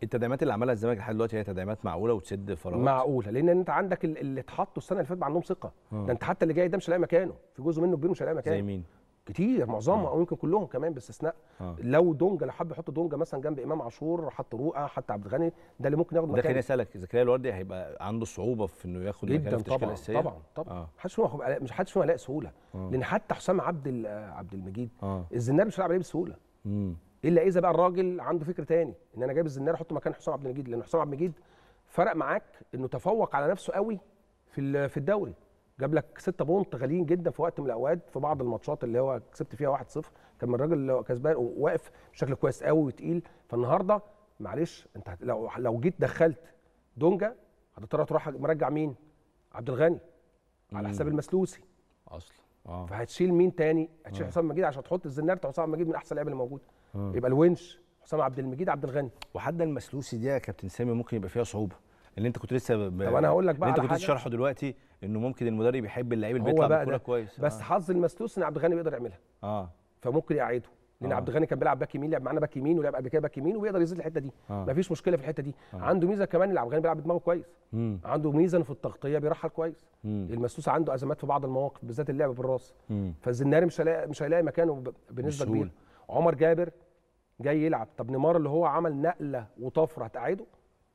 التدعيمات اللي عملها الزمالك لحد دلوقتي هي تدعيمات معقوله وتسد فراغات معقوله لان انت عندك ال- اللي اتحطوا السنه اللي فاتت بقى عندهم ثقه ده انت حتى اللي جاي ده مش هيلاقي مكانه في جزء منه كبير مش هيلاقي مكانه زي مين؟ كتير معظمهم او يمكن كلهم كمان باستثناء آه. لو دونجا لو حب يحط دونجا مثلا جنب امام عاشور حط رؤى حط عبد الغني ده اللي ممكن ياخد ده خليني مكانه اسالك زكريا الوردي هيبقى عنده صعوبه في انه ياخد مكانه في جدا التشكيله طبعا الاساسيه طبعا طبعا اه محدش فيهم هيبقى- مش حدش فيهم هيلاقي سهوله آه. لان حتى حسام عبد ال- عبد المجيد اه الزنار مش هيلعب عليه بسهوله امم الا اذا بقى الراجل عنده فكر تاني ان انا جايب الزنار احطه مكان حسام عبد المجيد لان حسام عبد المجيد فرق معاك انه تفوق على نفسه قوي في ال- في الدوري جاب لك 6 بونت غاليين جدا في وقت من الاوقات في بعض الماتشات اللي هو كسبت فيها 1-0 كان من الراجل اللي هو كسبان وواقف بشكل كويس قوي وتقيل فالنهارده معلش انت هت- لو لو جيت دخلت دونجا هتضطر تروح مرجع مين؟ عبد الغني على حساب المسلوسي اصلا اه فهتشيل مين تاني؟ هتشيل حسام مجيد عشان تحط الزنار بتاع حسام مجيد من احسن اللعيبه اللي موجوده يبقى الونش حسام عبد المجيد عبد الغني وحتى المسلوسي دي يا كابتن سامي ممكن يبقى فيها صعوبه اللي انت كنت لسه ب... طب أنا هقول لك بقى اللي انت على كنت حاجة. تشرحه دلوقتي انه ممكن المدرب يحب اللعيب اللي هو بيطلع بقى بالكوره ده كويس بس اه, حظ المسلوس ان عبد الغني بيقدر يعملها آه. فممكن يعيده لان آه. عبد الغني كان بيلعب باك يمين لعب معانا باك يمين ولعب قبل كده باك يمين وبيقدر يزيد الحته دي آه. مفيش مشكله في الحته دي عنده ميزه كمان ان عبد الغني بيلعب بدماغه كويس مم. عنده ميزه إنه في التغطيه بيرحل كويس مم. المسلوس عنده ازمات في بعض المواقف بالذات اللعب بالراس مم. فالزناري مش هيلاقي مش هيلاقي مكانه ب- بنسبه بسهولة. كبيره عمر جابر جاي يلعب طب نيمار اللي هو عمل نقله وطفره هتقعده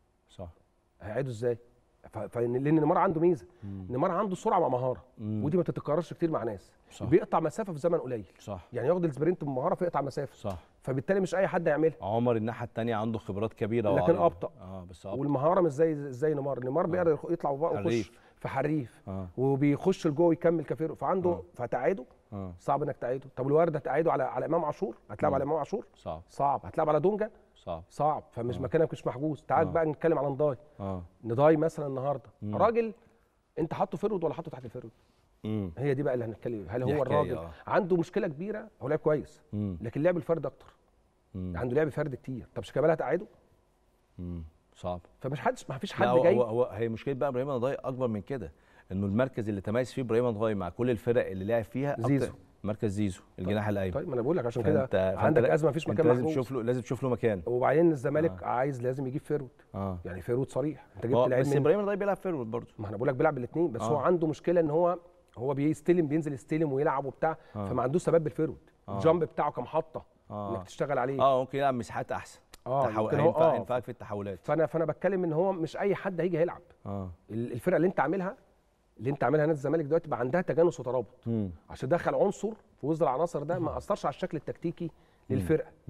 صح هيقعده ازاي ف... ف... لان نيمار عنده ميزه نيمار عنده سرعه مع مهاره مم. ودي ما بتتكررش كتير مع ناس صح. بيقطع مسافه في زمن قليل صح يعني ياخد السبرنت بمهاره فيقطع مسافه صح فبالتالي مش اي حد يعملها عمر الناحيه الثانيه عنده خبرات كبيره لكن وعريضة. أبطأ. اه بس ابطا والمهاره مش زي زي نيمار نيمار بيقدر يخ- يطلع وبقى ويخش حريف. في حريف اه وبيخش لجوه ويكمل كفيرو فعنده آه. فتعاده اه صعب انك تعيده طب الورد هتعيده على على امام عاشور هتلعب مم. على امام عاشور صعب صعب هتلعب على دونجا صعب صعب فمش مكانك مش محجوز تعال آه. بقى نتكلم على نضاي اه نضاي مثلا النهارده مم. راجل انت حاطه فرود ولا حاطه تحت الفرود امم هي دي بقى اللي هنتكلم هل دي هو حكاية، الراجل آه. عنده مشكله كبيره هو لاعب كويس امم لكن لعب الفرد اكتر مم. عنده لعب فرد كتير طب شيكابالا هتقعده امم صعب فمش حدش ما فيش لا حد هو, جاي هو, هو هي مشكله بقى ابراهيم نضاي اكبر من كده انه المركز اللي تميز فيه ابراهيم نضاي مع كل الفرق اللي لعب فيها أكتر- زيزو. مركز زيزو الجناح الايمن طيب ما انا بقول لك عشان كده فأنت- فأنت عندك لا- ازمه مفيش انت مكان لازم محجوز تشوف له لازم تشوف له مكان وبعدين الزمالك عايز لازم يجيب فرود اه يعني فرود صريح انت هو جبت لعيب بس من ابراهيم نضاي بيلعب فيرود برضه ما انا بقول لك بيلعب بالاثنين بس آه. هو عنده مشكله ان هو هو بيستلم بينزل يستلم ويلعب وبتاع آه. فما عندوش ثبات بالفرود آه. الجامب بتاعه كمحطه آه. انك تشتغل عليه اه ممكن يلعب مساحات احسن اه تحو... يمكن هو هينفع اه هينفعك في التحولات فانا فانا بتكلم ان هو مش اي حد هيجي هيلعب اه ال- الفرقه اللي انت عاملها اللي انت عاملها نادي الزمالك دلوقتي بقى عندها تجانس وترابط امم عشان تدخل عنصر في وسط العناصر ده ما اثرش على الشكل التكتيكي للفرقه